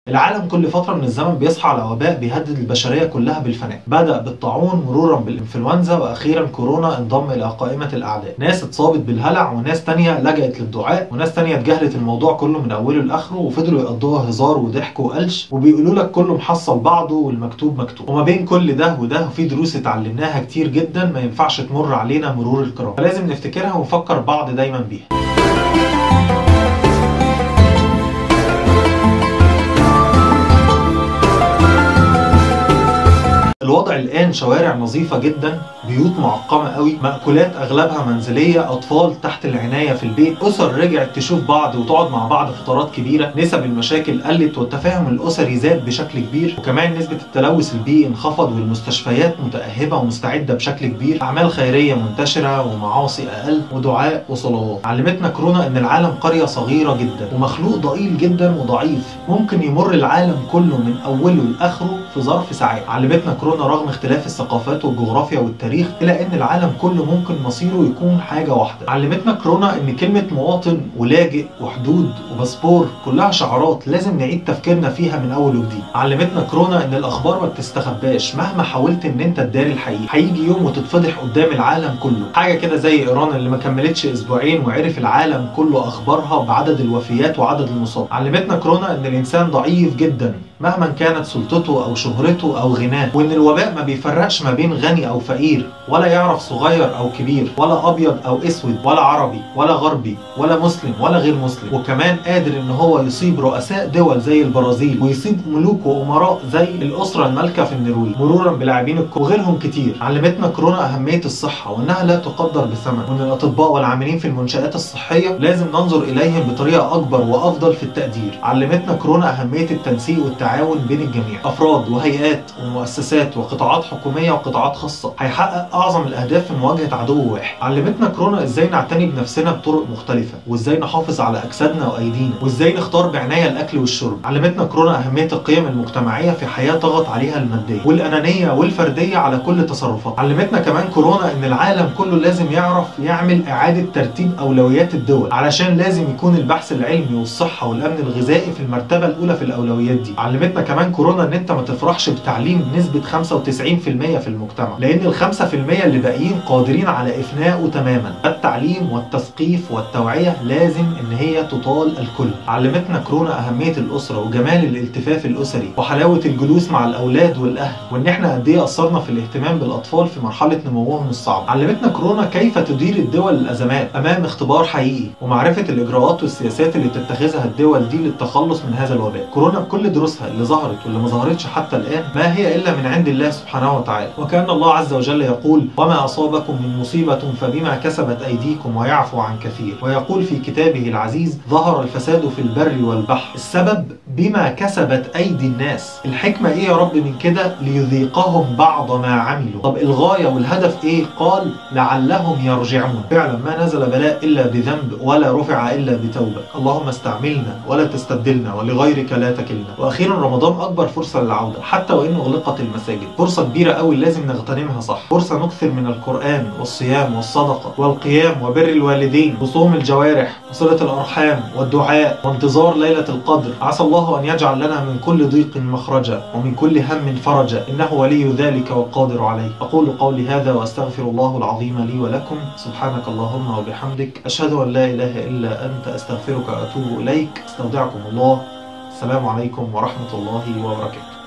العالم كل فترة من الزمن بيصحى على وباء بيهدد البشرية كلها بالفناء بدأ بالطاعون مرورا بالإنفلونزا وأخيرا كورونا انضم إلى قائمة الأعداء ناس اتصابت بالهلع وناس تانية لجأت للدعاء وناس تانية اتجاهلت الموضوع كله من أوله لآخره وفضلوا يقضوها هزار وضحك وقلش وبيقولوا لك كله محصل بعضه والمكتوب مكتوب وما بين كل ده وده في دروس اتعلمناها كتير جدا ما ينفعش تمر علينا مرور الكرام فلازم نفتكرها ونفكر بعض دايما بيها الوضع الان شوارع نظيفه جدا بيوت معقمه قوي مأكولات اغلبها منزليه اطفال تحت العنايه في البيت اسر رجعت تشوف بعض وتقعد مع بعض فترات كبيره نسب المشاكل قلت والتفاهم الاسري زاد بشكل كبير وكمان نسبه التلوث البيئي انخفض والمستشفيات متاهبه ومستعده بشكل كبير اعمال خيريه منتشره ومعاصي اقل ودعاء وصلوات علمتنا كورونا ان العالم قريه صغيره جدا ومخلوق ضئيل جدا وضعيف ممكن يمر العالم كله من اوله لاخره في ظرف ساعات علمتنا كورونا رغم اختلاف الثقافات والجغرافيا والتاريخ الى ان العالم كله ممكن مصيره يكون حاجه واحده علمتنا كورونا ان كلمه مواطن ولاجئ وحدود وباسبور كلها شعارات لازم نعيد تفكيرنا فيها من اول وجديد علمتنا كورونا ان الاخبار ما بتستخباش مهما حاولت ان انت تداري الحقيقه هيجي يوم وتتفضح قدام العالم كله حاجه كده زي ايران اللي ما كملتش اسبوعين وعرف العالم كله اخبارها بعدد الوفيات وعدد المصاب علمتنا كورونا ان الانسان ضعيف جدا مهما كانت سلطته او شهرته او غناه وان الوباء ما بيفرقش ما بين غني او فقير ولا يعرف صغير او كبير ولا ابيض او اسود ولا عربي ولا غربي ولا مسلم ولا غير مسلم وكمان قادر ان هو يصيب رؤساء دول زي البرازيل ويصيب ملوك وامراء زي الاسره المالكه في النرويج مرورا بلاعبين الكوره وغيرهم كتير علمتنا كورونا اهميه الصحه وانها لا تقدر بثمن وان الاطباء والعاملين في المنشات الصحيه لازم ننظر اليهم بطريقه اكبر وافضل في التقدير علمتنا كورونا اهميه التنسيق والتعاون بين الجميع افراد وهيئات ومؤسسات وقطاعات حكوميه وقطاعات خاصه هيحقق اعظم الاهداف في مواجهه عدو واحد علمتنا كورونا ازاي نعتني بنفسنا بطرق مختلفه وازاي نحافظ على اجسادنا وايدينا وازاي نختار بعنايه الاكل والشرب علمتنا كورونا اهميه القيم المجتمعيه في حياه ضغط عليها الماديه والانانيه والفرديه على كل تصرفات علمتنا كمان كورونا ان العالم كله لازم يعرف يعمل اعاده ترتيب اولويات الدول علشان لازم يكون البحث العلمي والصحه والامن الغذائي في المرتبه الاولى في الاولويات دي علمتنا كمان كورونا ان انت ما تفرحش بتعليم بنسبه 95% في المجتمع لان ال 5% اللي باقيين قادرين على افنائه تماما التعليم والتثقيف والتوعيه لازم ان هي تطال الكل علمتنا كورونا اهميه الاسره وجمال الالتفاف الاسري وحلاوه الجلوس مع الاولاد والاهل وان احنا قد ايه قصرنا في الاهتمام بالاطفال في مرحله نموهم الصعب علمتنا كورونا كيف تدير الدول الازمات امام اختبار حقيقي ومعرفه الاجراءات والسياسات اللي بتتخذها الدول دي للتخلص من هذا الوباء كورونا بكل دروسها اللي ظهرت واللي ما ظهرتش حتى الان ما هي الا من عند الله سبحانه وتعالى وكان الله عز وجل يقول وما اصابكم من مصيبه فبما كسبت ايديكم ويعفو عن كثير ويقول في كتابه العزيز ظهر الفساد في البر والبحر السبب بما كسبت ايدي الناس الحكمه ايه يا رب من كده ليذيقهم بعض ما عملوا طب الغايه والهدف ايه قال لعلهم يرجعون فعلا ما نزل بلاء الا بذنب ولا رفع الا بتوبه اللهم استعملنا ولا تستبدلنا ولغيرك لا تكلنا واخيرا رمضان اكبر فرصه للعوده حتى وان اغلقت المساجد فرصه كبيره قوي لازم نغتنمها صح فرصه نكثر من القران والصيام والصدقه والقيام وبر الوالدين وصوم الجوارح وصله الارحام والدعاء وانتظار ليله القدر عسى الله ان يجعل لنا من كل ضيق مخرجا ومن كل هم فرجا انه ولي ذلك والقادر عليه اقول قولي هذا واستغفر الله العظيم لي ولكم سبحانك اللهم وبحمدك اشهد ان لا اله الا انت استغفرك واتوب اليك استودعكم الله السلام عليكم ورحمه الله وبركاته